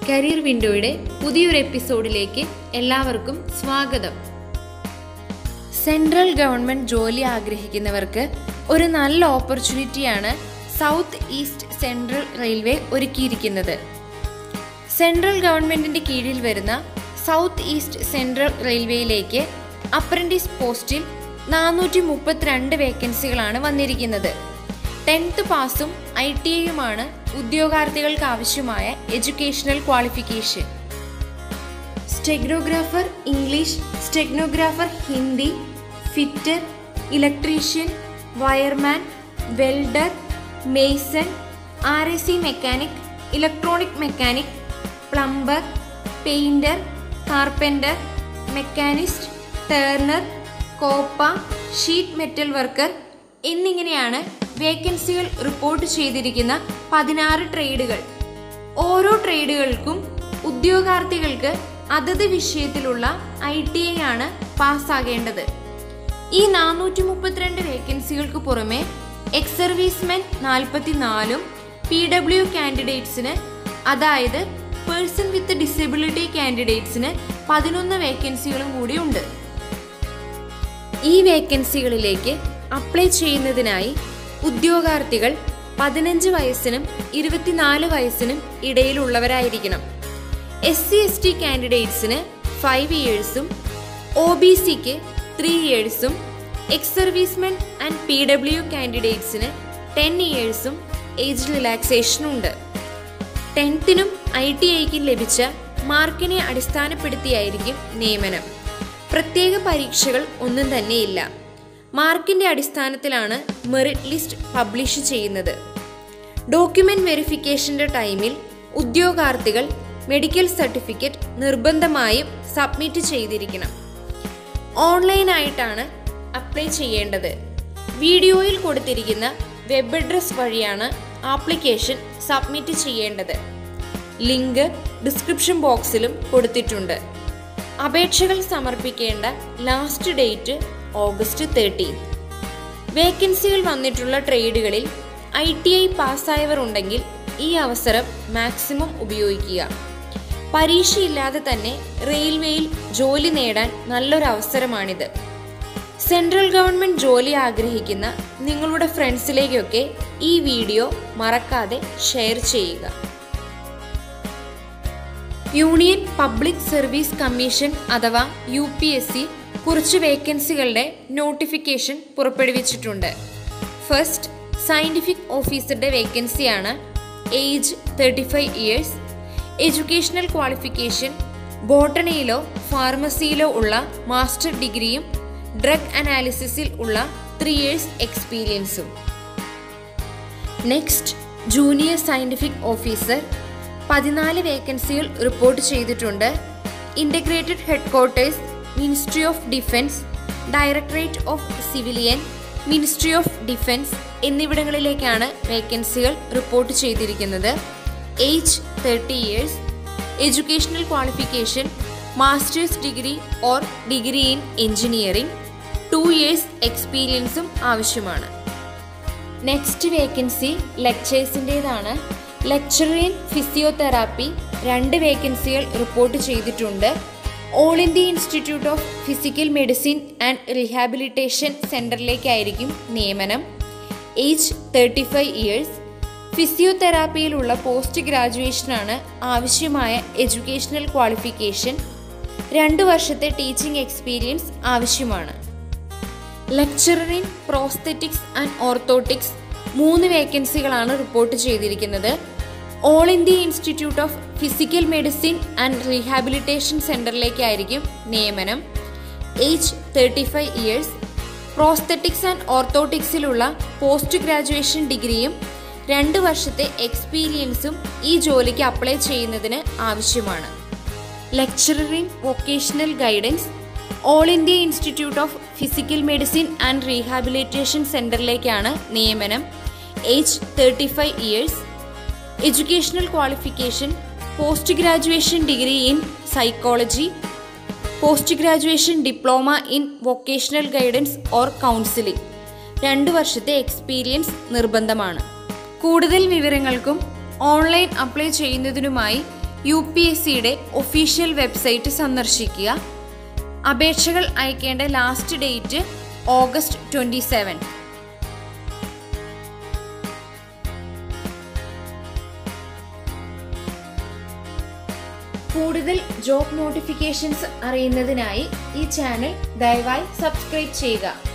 career വിൻഡോയുടെ പുതിയൊരു എപ്പിസോഡിലേക്ക് എല്ലാവർക്കും സ്വാഗതം സെൻട്രൽ ഗവൺമെൻറ് ജോലി ആഗ്രഹിക്കുന്നവർക്ക് ഒരു നല്ല ഓപ്പർച്യൂണിറ്റിയാണ് സൗത്ത് ഈസ്റ്റ് സെൻട്രൽ റെയിൽവേ ഒരുക്കിയിരിക്കുന്നത് സെൻട്രൽ ഗവൺമെൻറ്റിൻ്റെ കീഴിൽ വരുന്ന സൗത്ത് ഈസ്റ്റ് സെൻട്രൽ റെയിൽവേയിലേക്ക് അപ്രൻറ്റീസ് പോസ്റ്റിൽ നാനൂറ്റി മുപ്പത്തിരണ്ട് വേക്കൻസികളാണ് വന്നിരിക്കുന്നത് ടെൻത്ത് പാസും ഐ ടി ഐയുമാണ് ഉദ്യോഗാർത്ഥികൾക്ക് ആവശ്യമായ educational qualification stenographer English stenographer Hindi fitter electrician wireman welder mason R A C mechanic electronic mechanic plumber painter carpenter machinist turner COPA sheet metal worker എന്നിങ്ങനെയാണ് വേക്കൻസികൾ റിപ്പോർട്ട് ചെയ്തിരിക്കുന്ന പതിനാറ് ട്രേഡുകൾ ഓരോ ട്രേഡുകൾക്കും ഉദ്യോഗാർത്ഥികൾക്ക് അതത് വിഷയത്തിലുള്ള ഐ ടി ഐ ആണ് പാസ്സാകേണ്ടത് ഈ നാനൂറ്റി മുപ്പത്തിരണ്ട് വേക്കൻസികൾക്ക് പുറമെ എക്സ് സർവീസ്മെൻ നാൽപ്പത്തിനാലും പി ഡബ്ല്യു കാൻഡിഡേറ്റ്സിന് അതായത് പേഴ്സൺ വിത്ത് ഡിസബിലിറ്റി കാൻഡിഡേറ്റ്സിന് പതിനൊന്ന് വേക്കൻസികളും കൂടി ഉണ്ട് ഈ വേക്കൻസികളിലേക്ക് അപ്ലൈ ചെയ്യുന്നതിനായി ഉദ്യോഗാർത്ഥികൾ പതിനഞ്ച് വയസ്സിനും ഇരുപത്തിനാല് വയസ്സിനും ഇടയിലുള്ളവരായിരിക്കണം എസ് സി എസ് ടി കാൻഡിഡേറ്റ്സിന് ഫൈവ് ഇയേഴ്സും ഒ ബി സിക്ക് ത്രീ ഇയേഴ്സും ex servicemen and P W കാൻഡിഡേറ്റ്സിന് ടെൻ ഇയേഴ്സും ഏജ് റിലാക്സേഷനും ഉണ്ട് ടെൻത്തിനും ഐ ടി ഐക്കും ലഭിച്ച മാർക്കിനെ അടിസ്ഥാനപ്പെടുത്തിയായിരിക്കും നിയമനം പ്രത്യേക പരീക്ഷകൾ ഒന്നും തന്നെയില്ല മാർക്കിന്റെ അടിസ്ഥാനത്തിലാണ് മെറിറ്റ് ലിസ്റ്റ് പബ്ലിഷ് ചെയ്യുന്നത് ഡോക്യുമെന്റ് വെരിഫിക്കേഷന്റെ ടൈമിൽ ഉദ്യോഗാർത്ഥികൾ മെഡിക്കൽ സർട്ടിഫിക്കറ്റ് നിർബന്ധമായും സബ്മിറ്റ് ചെയ്തിരിക്കണം ഓൺലൈനായിട്ടാണ് അപ്ലൈ ചെയ്യേണ്ടത് വീഡിയോയിൽ കൊടുത്തിരിക്കുന്ന വെബ് അഡ്രസ് വഴിയാണ് ആപ്ലിക്കേഷൻ സബ്മിറ്റ് ചെയ്യേണ്ടത് ലിങ്ക് ഡിസ്ക്രിപ്ഷൻ ബോക്സിലും കൊടുത്തിട്ടുണ്ട് അപേക്ഷകൾ സമർപ്പിക്കേണ്ട ലാസ്റ്റ് ഡേറ്റ് ഓഗസ്റ്റ് തേർട്ടീൻ വേക്കൻസികൾ വന്നിട്ടുള്ള ട്രേഡുകളിൽ ഐ ടി ഐ പാസ്സായവർ ഉണ്ടെങ്കിൽ ഈ അവസരം മാക്സിമം ഉപയോഗിക്കുക പരീക്ഷയില്ലാതെ തന്നെ റെയിൽവേയിൽ ജോലി നേടാൻ നല്ലൊരു അവസരമാണിത് സെൻട്രൽ ഗവൺമെൻറ് ജോലി ആഗ്രഹിക്കുന്ന നിങ്ങളുടെ ഫ്രണ്ട്സിലേക്കൊക്കെ ഈ വീഡിയോ മറക്കാതെ ഷെയർ ചെയ്യുക യൂണിയൻ പബ്ലിക് സർവീസ് കമ്മീഷൻ അഥവാ യു പി എസ് സി കുറച്ച് വേക്കൻസികളുടെ നോട്ടിഫിക്കേഷൻ പുറപ്പെടുവിച്ചിട്ടുണ്ട് ഫസ്റ്റ് സയൻറ്റിഫിക് ഓഫീസറുടെ വേക്കൻസിയാണ് age thirty five years educational qualification ബോട്ടണിയിലോ ഫാർമസിയിലോ ഉള്ള മാസ്റ്റർ ഡിഗ്രിയും ഡ്രഗ് അനാലിസിസിൽ ഉള്ള ത്രീ ഇയേഴ്സ് എക്സ്പീരിയൻസും നെക്സ്റ്റ് ജൂനിയർ സയൻറ്റിഫിക് ഓഫീസർ പതിനാല് വേക്കൻസികൾ റിപ്പോർട്ട് ചെയ്തിട്ടുണ്ട് integrated headquarters ministry of defence directorate of civilian ministry of defence എന്നിവിടങ്ങളിലേക്കാണ് വേക്കൻസികൾ റിപ്പോർട്ട് ചെയ്തിരിക്കുന്നത് age thirty years educational qualification masters degree or degree in engineering two years എക്സ്പീരിയൻസും ആവശ്യമാണ് next vacancy ലെക്ചേഴ്സിൻ്റേതാണ് lecture in physiotherapy രണ്ട് വേക്കൻസികൾ report ചെയ്തിട്ടുണ്ട് all India institute of physical medicine and rehabilitation സെൻറ്ററിലേക്കായിരിക്കും നിയമനം ഏജ് തേർട്ടി ഫൈവ് ഇയേഴ്സ് ഫിസിയോതെറാപ്പിയിലുള്ള post ഗ്രാജുവേഷനാണ് ആവശ്യമായ എഡ്യൂക്കേഷണൽ ക്വാളിഫിക്കേഷൻ രണ്ട് വർഷത്തെ ടീച്ചിങ് എക്സ്പീരിയൻസ് ആവശ്യമാണ് lecturer in prosthetics and orthotics മൂന്ന് വേക്കൻസികളാണ് റിപ്പോർട്ട് ചെയ്തിരിക്കുന്നത് all India institute of physical medicine and rehabilitation സെൻറ്ററിലേക്കായിരിക്കും നിയമനം age thirty five years prosthetics and ഓർത്തോട്ടിക്സിലുള്ള പോസ്റ്റ് ഗ്രാജുവേഷൻ ഡിഗ്രിയും രണ്ട് വർഷത്തെ എക്സ്പീരിയൻസും ഈ ജോലിക്ക് അപ്ലൈ ചെയ്യുന്നതിന് ആവശ്യമാണ് lecturer in vocational guidance all India institute of physical medicine and rehabilitation സെൻറ്ററിലേക്കാണ് നിയമനം age thirty five years educational qualification post graduation degree in psychology post graduation diploma in vocational guidance or counselling രണ്ട് വർഷത്തെ experience നിർബന്ധമാണ് കൂടുതൽ വിവരങ്ങൾക്കും online apply ചെയ്യുന്നതിനുമായി U P S സിയുടെ official website സന്ദർശിക്കുക അപേക്ഷകൾ അയക്കേണ്ട last date August twenty seven കൂടുതൽ ജോബ് നോട്ടിഫിക്കേഷൻസ് അറിയുന്നതിനായി ഈ ചാനൽ ദയവായി സബ്സ്ക്രൈബ് ചെയ്യുക